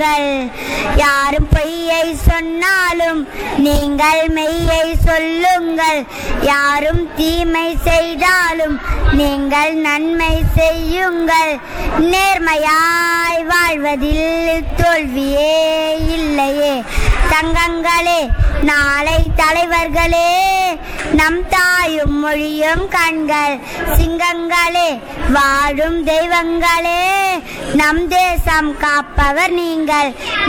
யாரும் பொய்யை சொன்னாலும் நீங்கள் மெய்யை சொல்லுங்கள் யாரும் தீமை செய்தாலும் நீங்கள் நன்மை செய்யுங்கள் நேர்மையாய் வாழ்வதில் தோல்வியே இல்லையே தங்கங்களே நாளை தலைவர்களே நம் தாயும் மொழியும் கண்கள் சிங்கங்களே வாழும் தெய்வங்களே நம் தேசம் காப்பவர் நீங்கள்